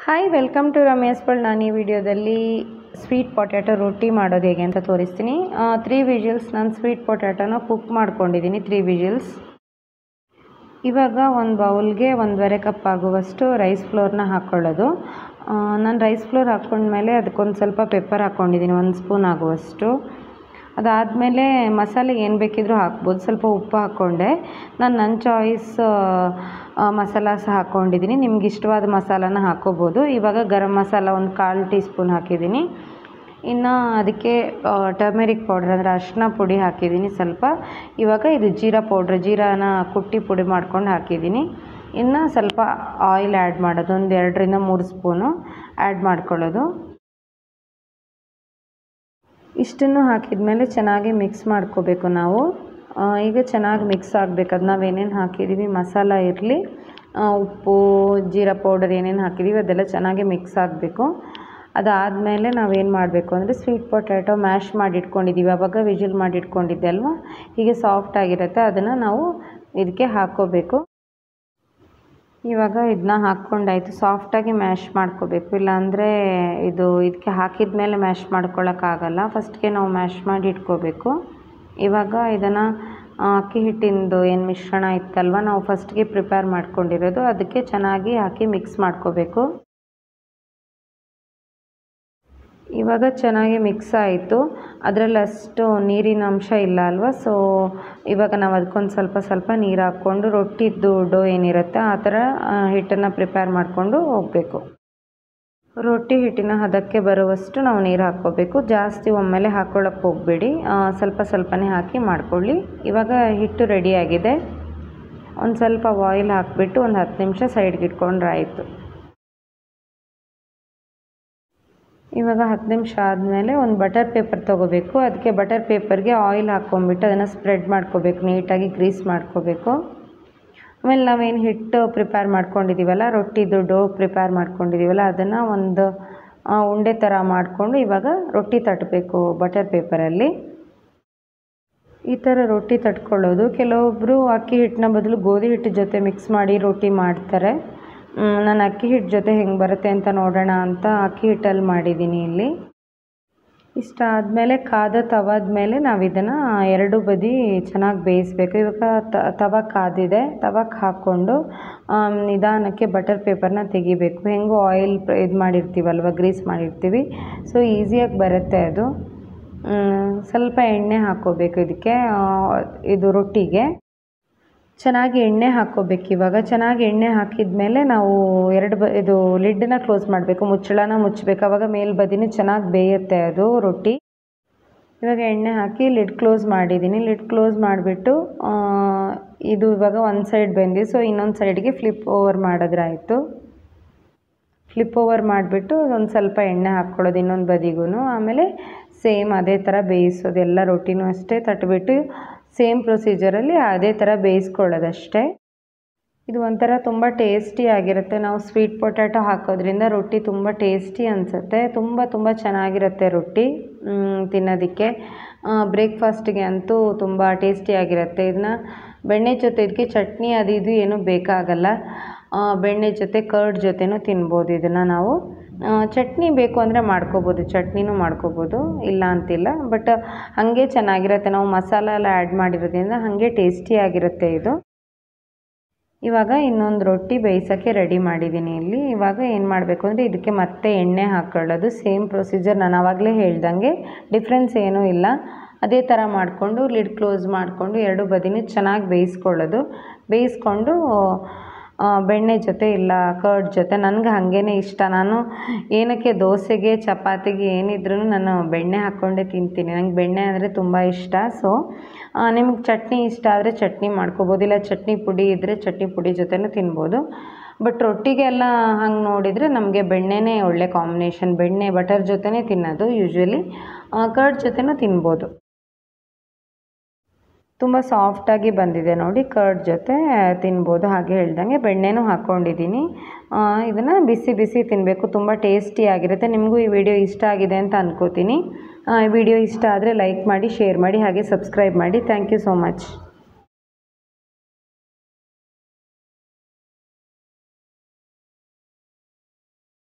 hi welcome to Ramesh ಪಳ್ ನಾನು ಈ ವಿಡಿಯೋದಲ್ಲಿ ಸ್ವೀಟ್ ಪೊಟ್ಯಾಟೊ ರೊಟ್ಟಿ ಮಾಡೋದು ಹೇಗೆ ಅಂತ ತೋರಿಸ್ತೀನಿ ತ್ರೀ ವಿಜಿಲ್ಸ್ ನಾನು ಸ್ವೀಟ್ ಪೊಟ್ಯಾಟೊನ ಕುಕ್ ಮಾಡ್ಕೊಂಡಿದ್ದೀನಿ ತ್ರೀ ವಿಜಿಲ್ಸ್ ಇವಾಗ ಒಂದು ಬೌಲ್ಗೆ ಒಂದೂವರೆ ಕಪ್ ಆಗುವಷ್ಟು ರೈಸ್ ಫ್ಲೋರ್ನ ಹಾಕ್ಕೊಳ್ಳೋದು ನಾನು ರೈಸ್ ಫ್ಲೋರ್ ಹಾಕ್ಕೊಂಡ್ಮೇಲೆ ಅದಕ್ಕೊಂದು ಸ್ವಲ್ಪ ಪೆಪ್ಪರ್ ಹಾಕ್ಕೊಂಡಿದ್ದೀನಿ ಒಂದು ಸ್ಪೂನ್ ಆಗುವಷ್ಟು ಅದಾದಮೇಲೆ ಮಸಾಲೆ ಏನು ಬೇಕಿದ್ರೂ ಹಾಕ್ಬೋದು ಸ್ವಲ್ಪ ಉಪ್ಪು ಹಾಕ್ಕೊಂಡೆ ನಾನು ನನ್ನ ಚಾಯ್ಸ್ ಮಸಾಲ ಸಹ ಹಾಕ್ಕೊಂಡಿದ್ದೀನಿ ನಿಮ್ಗೆ ಇಷ್ಟವಾದ ಮಸಾಲಾನ ಹಾಕ್ಕೋಬೋದು ಇವಾಗ ಗರಂ ಮಸಾಲ ಒಂದು ಕಾಲು ಟೀ ಸ್ಪೂನ್ ಹಾಕಿದ್ದೀನಿ ಇನ್ನು ಅದಕ್ಕೆ ಟರ್ಮೆರಿಕ್ ಪೌಡ್ರ್ ಅಂದರೆ ಅರಿಶಿನ ಪುಡಿ ಹಾಕಿದ್ದೀನಿ ಸ್ವಲ್ಪ ಇವಾಗ ಇದು ಜೀರಾ ಪೌಡ್ರ್ ಜೀರಾನ ಕುಟ್ಟಿ ಪುಡಿ ಮಾಡ್ಕೊಂಡು ಹಾಕಿದ್ದೀನಿ ಇನ್ನು ಸ್ವಲ್ಪ ಆಯಿಲ್ ಆ್ಯಡ್ ಮಾಡೋದು ಒಂದು ಎರಡರಿಂದ ಮೂರು ಸ್ಪೂನು ಆ್ಯಡ್ ಮಾಡ್ಕೊಳ್ಳೋದು ಇಷ್ಟನ್ನು ಹಾಕಿದ ಮೇಲೆ ಚೆನ್ನಾಗಿ ಮಿಕ್ಸ್ ಮಾಡ್ಕೋಬೇಕು ನಾವು ಈಗ ಚೆನ್ನಾಗಿ ಮಿಕ್ಸ್ ಆಗಬೇಕು ಅದು ನಾವು ಏನೇನು ಹಾಕಿದ್ದೀವಿ ಮಸಾಲ ಇರಲಿ ಉಪ್ಪು ಜೀರಾ ಪೌಡರ್ ಏನೇನು ಹಾಕಿದ್ದೀವಿ ಅದೆಲ್ಲ ಚೆನ್ನಾಗಿ ಮಿಕ್ಸ್ ಆಗಬೇಕು ಅದಾದಮೇಲೆ ನಾವೇನು ಮಾಡಬೇಕು ಅಂದರೆ ಸ್ವೀಟ್ ಪೊಟ್ಯಾಟೊ ಮ್ಯಾಶ್ ಮಾಡಿ ಇಟ್ಕೊಂಡಿದ್ದೀವಿ ಆವಾಗ ವಿಜಿಲ್ ಮಾಡಿ ಇಟ್ಕೊಂಡಿದ್ದೆ ಅಲ್ವಾ ಹೀಗೆ ಸಾಫ್ಟ್ ಆಗಿರುತ್ತೆ ಅದನ್ನು ನಾವು ಇದಕ್ಕೆ ಹಾಕ್ಕೋಬೇಕು ಇವಾಗ ಇದನ್ನ ಹಾಕ್ಕೊಂಡಾಯ್ತು ಸಾಫ್ಟಾಗಿ ಮ್ಯಾಶ್ ಮಾಡ್ಕೋಬೇಕು ಇಲ್ಲಾಂದರೆ ಇದು ಇದಕ್ಕೆ ಹಾಕಿದ ಮೇಲೆ ಮ್ಯಾಶ್ ಮಾಡ್ಕೊಳ್ಳೋಕ್ಕಾಗಲ್ಲ ಫಸ್ಟ್ಗೆ ನಾವು ಮ್ಯಾಶ್ ಮಾಡಿ ಇಟ್ಕೋಬೇಕು ಇವಾಗ ಇದನ್ನು ಅಕ್ಕಿ ಹಿಟ್ಟಿಂದು ಏನು ಮಿಶ್ರಣ ಇತ್ತಲ್ವ ನಾವು ಫಸ್ಟ್ಗೆ ಪ್ರಿಪೇರ್ ಮಾಡ್ಕೊಂಡಿರೋದು ಅದಕ್ಕೆ ಚೆನ್ನಾಗಿ ಹಾಕಿ ಮಿಕ್ಸ್ ಮಾಡ್ಕೋಬೇಕು ಇವಾಗ ಚೆನ್ನಾಗಿ ಮಿಕ್ಸ್ ಆಯಿತು ಅದರಲ್ಲಿ ಅಷ್ಟು ನೀರಿನ ಅಂಶ ಇಲ್ಲ ಅಲ್ವಾ ಸೊ ಇವಾಗ ನಾವು ಅದಕ್ಕೊಂದು ಸ್ವಲ್ಪ ಸ್ವಲ್ಪ ನೀರು ಹಾಕ್ಕೊಂಡು ರೊಟ್ಟಿದ್ದು ಡೋ ಏನಿರುತ್ತೆ ಆ ಥರ ಹಿಟ್ಟನ್ನು ಪ್ರಿಪೇರ್ ಮಾಡಿಕೊಂಡು ಹೋಗಬೇಕು ರೊಟ್ಟಿ ಹಿಟ್ಟಿನ ಹದಕ್ಕೆ ಬರುವಷ್ಟು ನಾವು ನೀರು ಹಾಕ್ಕೋಬೇಕು ಜಾಸ್ತಿ ಒಮ್ಮೆಲೆ ಹಾಕ್ಕೊಳ್ಳೋಕೆ ಹೋಗಬೇಡಿ ಸ್ವಲ್ಪ ಸ್ವಲ್ಪನೇ ಹಾಕಿ ಮಾಡ್ಕೊಳ್ಳಿ ಇವಾಗ ಹಿಟ್ಟು ರೆಡಿಯಾಗಿದೆ ಒಂದು ಸ್ವಲ್ಪ ಆಯಿಲ್ ಹಾಕಿಬಿಟ್ಟು ಒಂದು ಹತ್ತು ನಿಮಿಷ ಸೈಡ್ಗೆ ಇಟ್ಕೊಂಡ್ರೆ ಆಯಿತು ಇವಾಗ ಹತ್ತು ನಿಮಿಷ ಆದಮೇಲೆ ಒಂದು ಬಟರ್ ಪೇಪರ್ ತೊಗೋಬೇಕು ಅದಕ್ಕೆ ಬಟರ್ ಪೇಪರ್ಗೆ ಆಯಿಲ್ ಹಾಕ್ಕೊಂಬಿಟ್ಟು ಅದನ್ನು ಸ್ಪ್ರೆಡ್ ಮಾಡ್ಕೋಬೇಕು ನೀಟಾಗಿ ಗ್ರೀಸ್ ಮಾಡ್ಕೋಬೇಕು ಆಮೇಲೆ ನಾವೇನು ಹಿಟ್ಟು ಪ್ರಿಪೇರ್ ಮಾಡ್ಕೊಂಡಿದ್ದೀವಲ್ಲ ರೊಟ್ಟಿದು ಡೋ ಪ್ರಿಪೇರ್ ಮಾಡ್ಕೊಂಡಿದ್ದೀವಲ್ಲ ಅದನ್ನು ಒಂದು ಉಂಡೆ ಥರ ಮಾಡಿಕೊಂಡು ಇವಾಗ ರೊಟ್ಟಿ ತಟ್ಟಬೇಕು ಬಟರ್ ಪೇಪರಲ್ಲಿ ಈ ಥರ ರೊಟ್ಟಿ ತಟ್ಕೊಳ್ಳೋದು ಕೆಲವೊಬ್ಬರು ಅಕ್ಕಿ ಹಿಟ್ಟಿನ ಬದಲು ಗೋಧಿ ಹಿಟ್ಟು ಜೊತೆ ಮಿಕ್ಸ್ ಮಾಡಿ ರೊಟ್ಟಿ ಮಾಡ್ತಾರೆ ನಾನು ಅಕ್ಕಿ ಹಿಟ್ಟು ಜೊತೆ ಹೆಂಗೆ ಬರುತ್ತೆ ಅಂತ ನೋಡೋಣ ಅಂತ ಅಕ್ಕಿ ಹಿಟ್ಟಲ್ಲಿ ಮಾಡಿದ್ದೀನಿ ಇಲ್ಲಿ ಇಷ್ಟ ಆದಮೇಲೆ ಕಾದ ತವಾದ ಮೇಲೆ ನಾವು ಇದನ್ನು ಎರಡು ಬದಿ ಚೆನ್ನಾಗಿ ಬೇಯಿಸಬೇಕು ಇವಾಗ ತವ ಕಾದಿದೆ ತವಕ್ಕೆ ಹಾಕ್ಕೊಂಡು ನಿಧಾನಕ್ಕೆ ಬಟರ್ ಪೇಪರ್ನ ತೆಗಿಬೇಕು ಹೆಂಗೂ ಆಯಿಲ್ ಇದು ಮಾಡಿರ್ತೀವಲ್ವ ಗ್ರೀಸ್ ಮಾಡಿರ್ತೀವಿ ಸೊ ಈಸಿಯಾಗಿ ಬರುತ್ತೆ ಅದು ಸ್ವಲ್ಪ ಎಣ್ಣೆ ಹಾಕ್ಕೋಬೇಕು ಇದಕ್ಕೆ ಇದು ರೊಟ್ಟಿಗೆ ಚೆನ್ನಾಗಿ ಎಣ್ಣೆ ಹಾಕ್ಕೋಬೇಕು ಇವಾಗ ಚೆನ್ನಾಗಿ ಎಣ್ಣೆ ಹಾಕಿದ ಮೇಲೆ ನಾವು ಎರಡು ಬ ಇದು ಲಿಡ್ಡನ್ನ ಕ್ಲೋಸ್ ಮಾಡಬೇಕು ಮುಚ್ಚಳನ ಮುಚ್ಚಬೇಕು ಆವಾಗ ಮೇಲ್ಬದಿನೂ ಚೆನ್ನಾಗಿ ಬೇಯುತ್ತೆ ಅದು ರೊಟ್ಟಿ ಇವಾಗ ಎಣ್ಣೆ ಹಾಕಿ ಲಿಡ್ ಕ್ಲೋಸ್ ಮಾಡಿದ್ದೀನಿ ಲಿಡ್ ಕ್ಲೋಸ್ ಮಾಡಿಬಿಟ್ಟು ಇದು ಇವಾಗ ಒಂದು ಸೈಡ್ ಬೆಂದಿ ಸೊ ಇನ್ನೊಂದು ಸೈಡ್ಗೆ ಫ್ಲಿಪ್ ಓವರ್ ಮಾಡಿದ್ರಾಯಿತು ಫ್ಲಿಪ್ ಓವರ್ ಮಾಡಿಬಿಟ್ಟು ಒಂದು ಸ್ವಲ್ಪ ಎಣ್ಣೆ ಹಾಕ್ಕೊಳ್ಳೋದು ಇನ್ನೊಂದು ಬದಿಗೂ ಆಮೇಲೆ ಸೇಮ್ ಅದೇ ಥರ ಬೇಯಿಸೋದು ಎಲ್ಲ ರೊಟ್ಟಿನೂ ಅಷ್ಟೇ ತಟ್ಬಿಟ್ಟು ಸೇಮ್ ಪ್ರೊಸೀಜರಲ್ಲಿ ಅದೇ ಥರ ಬೇಯಿಸ್ಕೊಳ್ಳೋದಷ್ಟೇ ಇದು ಒಂಥರ ತುಂಬ ಟೇಸ್ಟಿ ಆಗಿರುತ್ತೆ ನಾವು ಸ್ವೀಟ್ ಪೊಟ್ಯಾಟೊ ಹಾಕೋದ್ರಿಂದ ರೊಟ್ಟಿ ತುಂಬ ಟೇಸ್ಟಿ ಅನಿಸುತ್ತೆ ತುಂಬ ತುಂಬ ಚೆನ್ನಾಗಿರುತ್ತೆ ರೊಟ್ಟಿ ತಿನ್ನೋದಕ್ಕೆ ಬ್ರೇಕ್ಫಾಸ್ಟಿಗೆ ಅಂತೂ ತುಂಬ ಟೇಸ್ಟಿಯಾಗಿರುತ್ತೆ ಇದನ್ನ ಬೆಣ್ಣೆ ಜೊತೆ ಇದಕ್ಕೆ ಚಟ್ನಿ ಅದು ಇದು ಏನೂ ಬೇಕಾಗಲ್ಲ ಬೆಣ್ಣೆ ಜೊತೆ ಕರ್ಡ್ ಜೊತೆನೂ ತಿನ್ಬೋದು ಇದನ್ನು ನಾವು ಚಟ್ನಿ ಬೇಕು ಅಂದರೆ ಮಾಡ್ಕೋಬೋದು ಚಟ್ನಿನೂ ಮಾಡ್ಕೋಬೋದು ಇಲ್ಲ ಅಂತಿಲ್ಲ ಬಟ್ ಹಾಗೆ ಚೆನ್ನಾಗಿರುತ್ತೆ ನಾವು ಮಸಾಲ ಎಲ್ಲ ಆ್ಯಡ್ ಮಾಡಿರೋದ್ರಿಂದ ಹಾಗೆ ಟೇಸ್ಟಿಯಾಗಿರುತ್ತೆ ಇದು ಇವಾಗ ಇನ್ನೊಂದು ರೊಟ್ಟಿ ಬೇಯಿಸೋಕ್ಕೆ ರೆಡಿ ಮಾಡಿದ್ದೀನಿ ಇಲ್ಲಿ ಇವಾಗ ಏನು ಮಾಡಬೇಕು ಅಂದರೆ ಇದಕ್ಕೆ ಮತ್ತೆ ಎಣ್ಣೆ ಹಾಕ್ಕೊಳ್ಳೋದು ಸೇಮ್ ಪ್ರೊಸೀಜರ್ ನಾನು ಆವಾಗಲೇ ಹೇಳ್ದಂಗೆ ಡಿಫ್ರೆನ್ಸ್ ಏನೂ ಇಲ್ಲ ಅದೇ ಥರ ಮಾಡಿಕೊಂಡು ಲಿಡ್ ಕ್ಲೋಸ್ ಮಾಡಿಕೊಂಡು ಎರಡು ಬದಿನೂ ಚೆನ್ನಾಗಿ ಬೇಯಿಸ್ಕೊಳ್ಳೋದು ಬೇಯಿಸ್ಕೊಂಡು ಬೆಣ್ಣೆ ಜೊತೆ ಇಲ್ಲ ಕರ್ಡ್ ಜೊತೆ ನನಗೆ ಹಾಗೇ ಇಷ್ಟ ನಾನು ಏನಕ್ಕೆ ದೋಸೆಗೆ ಚಪಾತಿಗೆ ಏನಿದ್ರೂ ನಾನು ಬೆಣ್ಣೆ ಹಾಕ್ಕೊಂಡೇ ತಿಂತೀನಿ ನಂಗೆ ಬೆಣ್ಣೆ ಅಂದರೆ ತುಂಬ ಇಷ್ಟ ಸೊ ನಿಮಗೆ ಚಟ್ನಿ ಇಷ್ಟ ಆದರೆ ಚಟ್ನಿ ಮಾಡ್ಕೋಬೋದು ಇಲ್ಲ ಚಟ್ನಿ ಪುಡಿ ಇದ್ದರೆ ಚಟ್ನಿ ಪುಡಿ ಜೊತೆನೂ ತಿನ್ಬೋದು ಬಟ್ ರೊಟ್ಟಿಗೆಲ್ಲ ಹಂಗೆ ನೋಡಿದರೆ ನಮಗೆ ಬೆಣ್ಣೆನೇ ಒಳ್ಳೆ ಕಾಂಬಿನೇಷನ್ ಬೆಣ್ಣೆ ಬಟರ್ ಜೊತೆನೇ ತಿನ್ನೋದು ಯೂಶ್ವಲಿ ಕರ್ಡ್ ಜೊತೆನೂ ತಿನ್ಬೋದು ತುಂಬ ಸಾಫ್ಟಾಗಿ ಬಂದಿದೆ ನೋಡಿ ಕರ್ಡ್ ಜೊತೆ ತಿನ್ಬೋದು ಹಾಗೆ ಹೇಳ್ದಂಗೆ ಬೆಣ್ಣೆನೂ ಹಾಕ್ಕೊಂಡಿದ್ದೀನಿ ಇದನ್ನು ಬಿಸಿ ಬಿಸಿ ತಿನ್ನಬೇಕು ತುಂಬ ಟೇಸ್ಟಿಯಾಗಿರುತ್ತೆ ನಿಮಗೂ ಈ ವಿಡಿಯೋ ಇಷ್ಟ ಆಗಿದೆ ಅಂತ ಅಂದ್ಕೋತೀನಿ ಈ ವಿಡಿಯೋ ಇಷ್ಟ ಆದರೆ ಲೈಕ್ ಮಾಡಿ ಶೇರ್ ಮಾಡಿ ಹಾಗೆ ಸಬ್ಸ್ಕ್ರೈಬ್ ಮಾಡಿ ಥ್ಯಾಂಕ್ ಯು ಸೋ ಮಚ್